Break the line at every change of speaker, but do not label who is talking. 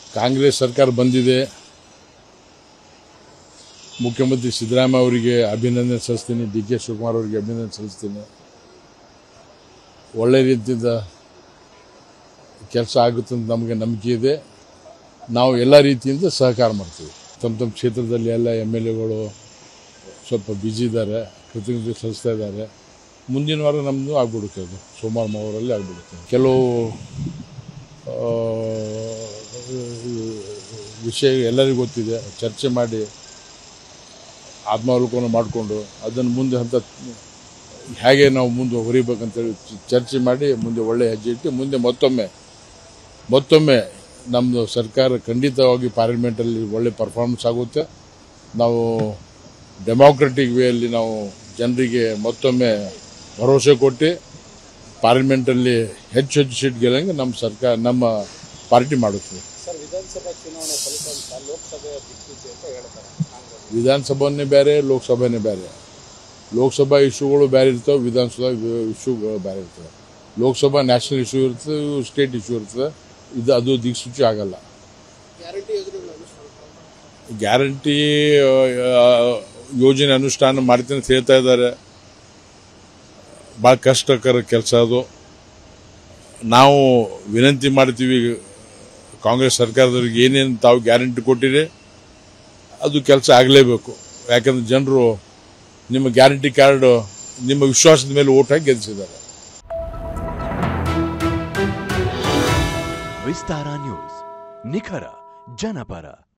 ಕಾಂಗ್ರೆಸ್ ಸರ್ಕಾರ ಬಂದಿದೆ ಮುಖ್ಯಮಂತ್ರಿ ಸಿದ್ದರಾಮಯ್ಯ ಅವರಿಗೆ ಅಭಿನಂದನೆ ಸಲ್ಲಿಸ್ತೀನಿ ಡಿ ಕೆ ಶಿವಕುಮಾರ್ ಅವರಿಗೆ ಅಭಿನಂದನೆ ಸಲ್ಲಿಸ್ತೀನಿ ಒಳ್ಳೆ ರೀತಿಯಿಂದ ಕೆಲಸ ಆಗುತ್ತೆ ಅಂತ ನಮಗೆ ನಂಬಿಕೆ ಇದೆ ನಾವು ಎಲ್ಲ ರೀತಿಯಿಂದ ಸಹಕಾರ ಮಾಡ್ತೀವಿ ತಮ್ಮ ತಮ್ಮ ಕ್ಷೇತ್ರದಲ್ಲಿ ಎಲ್ಲ ಎಮ್ ಎಲ್ ಎಗಳು ಸ್ವಲ್ಪ ಬ್ಯುಸಿ ಇದ್ದಾರೆ ಕೃತಜ್ಞತೆ ಸಲ್ಲಿಸ್ತಾ ಇದ್ದಾರೆ ಮುಂದಿನ ವಾರ ನಮ್ಮದು ಆಗ್ಬಿಡುತ್ತೆ ಅದು ಸೋಮವಾರ ಮಂಗಳೂರಲ್ಲಿ ಆಗ್ಬಿಡುತ್ತೆ ಕೆಲವು ಆ, ವಿಷಯ ಎಲ್ಲರಿಗೂ ಗೊತ್ತಿದೆ ಚರ್ಚೆ ಮಾಡಿ ಆತ್ಮಾವಲೋಕನ ಮಾಡಿಕೊಂಡು ಅದನ್ನು ಮುಂದೆ ಹಂತ ಹೇಗೆ ನಾವು ಮುಂದೆ ಹೊರಿಬೇಕಂತೇಳಿ ಚ- ಚರ್ಚೆ ಮಾಡಿ ಮುಂದೆ ಒಳ್ಳೆ ಹೆಜ್ಜೆ ಇಟ್ಟು ಮುಂದೆ ಮತ್ತೊಮ್ಮೆ ಮತ್ತೊಮ್ಮೆ ನಮ್ಮದು ಸರ್ಕಾರ ಖಂಡಿತವಾಗಿ ಪಾರ್ಲಿಮೆಂಟಲ್ಲಿ ಒಳ್ಳೆ ಪರ್ಫಾರ್ಮೆನ್ಸ್ ಆಗುತ್ತೆ ನಾವು ಡೆಮಾಕ್ರೆಟಿಕ್ ವೇಯಲ್ಲಿ ನಾವು ಜನರಿಗೆ ಮತ್ತೊಮ್ಮೆ ಭರವಸೆ ಕೊಟ್ಟು ಪಾರ್ಲಿಮೆಂಟಲ್ಲಿ ಹೆಚ್ಚು ಹೆಚ್ಚು ಸೀಟ್ ಗೆಲ್ಲಂಗೆ ನಮ್ಮ ಸರ್ಕಾರ ನಮ್ಮ ಪಾರ್ಟಿ ಮಾಡುತ್ತೆ
ಸರ್ ವಿಧಾನಸಭಾ ಚುನಾವಣೆ ಫಲಿತಾಂಶ ಲೋಕಸಭೆಯ ದಿಕ್ಸೂಚಿ ಅಂತ ಹೇಳ್ತಾರೆ ಕಾಂಗ್ರೆಸ್
ವಿಧಾನಸಭೆನೇ ಬೇರೆ ಲೋಕಸಭೆನೇ ಬೇರೆ ಲೋಕಸಭಾ ಇಶ್ಯೂಗಳು ಬೇರೆ ಇರ್ತವೆ ವಿಧಾನಸಭಾ ಇಶ್ಯೂಗಳು ಬೇರೆ ಇರ್ತವೆ ಲೋಕಸಭಾ ನ್ಯಾಷನಲ್ ಇಶ್ಯೂ ಇರ್ತದೆ ಸ್ಟೇಟ್ ಇಶ್ಯೂ ಇರ್ತದೆ ಇದು ಅದು ದಿಕ್ಸೂಚಿ ಆಗಲ್ಲ
ಗ್ಯಾರಂಟಿ ಯೋಜನೆಗಳು ಅನುಷ್ಠಾನ
ಗ್ಯಾರಂಟಿ ಯೋಜನೆ ಅನುಷ್ಠಾನ ಮಾಡ್ತೀನಿ ಅಂತ ಹೇಳ್ತಾ ಇದ್ದಾರೆ ಭಾಳ ಕಷ್ಟಕರ ಕೆಲಸ ಅದು ನಾವು ವಿನಂತಿ ಮಾಡ್ತೀವಿ ಕಾಂಗ್ರೆಸ್ ಸರ್ಕಾರದವ್ರಿಗೆ ಏನೇನು ತಾವು ಗ್ಯಾರಂಟಿ ಕೊಟ್ಟಿರಿ ಅದು ಕೆಲಸ ಆಗಲೇಬೇಕು ಯಾಕಂದ್ರೆ ಜನರು ನಿಮ್ಮ ಗ್ಯಾರಂಟಿ ಕಾರ್ಡ್ ನಿಮ್ಮ ವಿಶ್ವಾಸದ ಮೇಲೆ ಓಟ್ ಹಾಕಿ ಗೆಲ್ಲಿಸಿದ್ದಾರೆ
ವಿಸ್ತಾರ ನ್ಯೂಸ್ ನಿಖರ ಜನಪರ